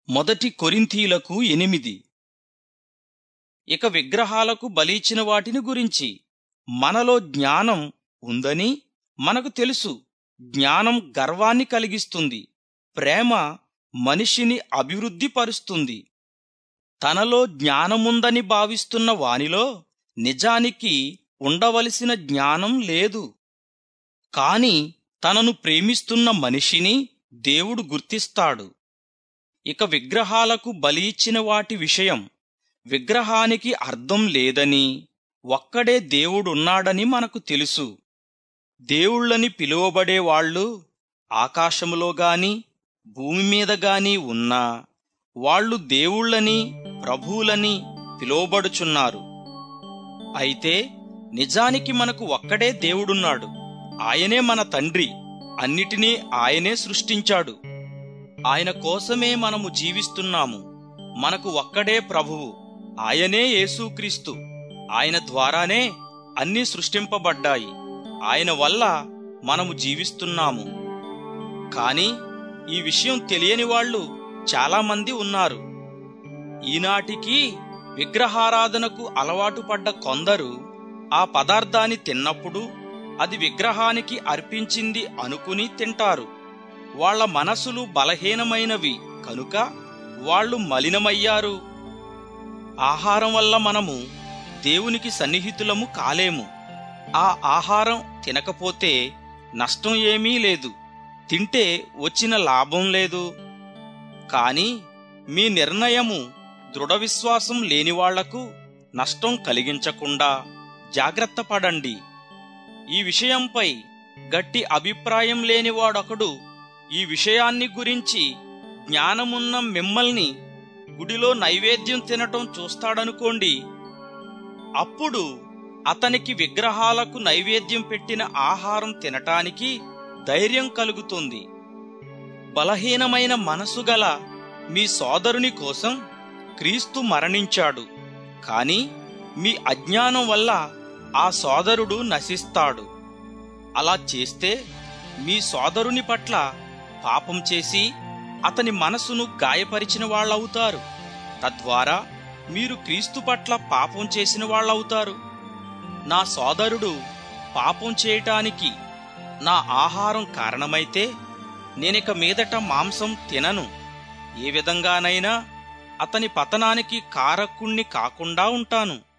మొదటి కొరింథీలకు ఎనిమిది ఇక విగ్రహాలకు బలిచ్చిన వాటిని గురించి మనలో జ్ఞానం ఉందని మనకు తెలుసు జ్ఞానం గర్వాన్ని కలిగిస్తుంది ప్రేమ మనిషిని అభివృద్ధి పరుస్తుంది తనలో జ్ఞానముందని భావిస్తున్న వానిలో నిజానికి ఉండవలసిన జ్ఞానం లేదు కాని తనను ప్రేమిస్తున్న మనిషిని దేవుడు గుర్తిస్తాడు ఇక విగ్రహాలకు బలి ఇచ్చిన వాటి విషయం విగ్రహానికి అర్థం లేదని ఒక్కడే దేవుడున్నాడని మనకు తెలుసు దేవుళ్ళని పిలువబడే వాళ్ళు ఆకాశములో గాని భూమి మీద గాని ఉన్నా వాళ్ళు దేవుళ్ళని ప్రభువులని పిలువబడుచున్నారు అయితే నిజానికి మనకు ఒక్కడే దేవుడున్నాడు ఆయనే మన తండ్రి అన్నిటినీ ఆయనే సృష్టించాడు ఆయన కోసమే మనము జీవిస్తున్నాము మనకు ఒక్కడే ప్రభువు ఆయనే యేసుక్రీస్తు ఆయన ద్వారానే అన్నీ సృష్టింపబడ్డాయి ఆయన వల్ల మనము జీవిస్తున్నాము కాని ఈ విషయం తెలియని వాళ్ళు చాలామంది ఉన్నారు ఈనాటికి విగ్రహారాధనకు అలవాటు పడ్డ కొందరు ఆ పదార్థాన్ని తిన్నప్పుడు అది విగ్రహానికి అర్పించింది అనుకుని తింటారు వాళ్ళ మనసులు బలహీనమైనవి కనుక వాళ్ళు మలినమయ్యారు ఆహారం వల్ల మనము దేవునికి సన్నిహితులము కాలేము ఆ ఆహారం తినకపోతే నష్టం ఏమీ లేదు తింటే వచ్చిన లాభం లేదు కాని మీ నిర్ణయము దృఢ విశ్వాసం లేని వాళ్లకు నష్టం కలిగించకుండా జాగ్రత్త పడండి ఈ విషయంపై గట్టి అభిప్రాయం లేనివాడొకడు ఈ విషయాన్ని గురించి జ్ఞానమున్న మిమ్మల్ని గుడిలో నైవేద్యం తినటం చూస్తాడనుకోండి అప్పుడు అతనికి విగ్రహాలకు నైవేద్యం పెట్టిన ఆహారం తినటానికి ధైర్యం కలుగుతుంది బలహీనమైన మనసు గల మీ సోదరుని కోసం క్రీస్తు మరణించాడు కాని మీ అజ్ఞానం వల్ల ఆ సోదరుడు నశిస్తాడు అలా చేస్తే మీ సోదరుని పట్ల పాపం చేసి అతని మనసును గాయపరిచిన వాళ్ళవుతారు తద్వారా మీరు క్రీస్తు పట్ల పాపం చేసిన వాళ్ళవుతారు నా సోదరుడు పాపం చేయటానికి నా ఆహారం కారణమైతే నేనిక మీదట మాంసం తినను ఏ విధంగానైనా అతని పతనానికి కారకుణ్ణి కాకుండా ఉంటాను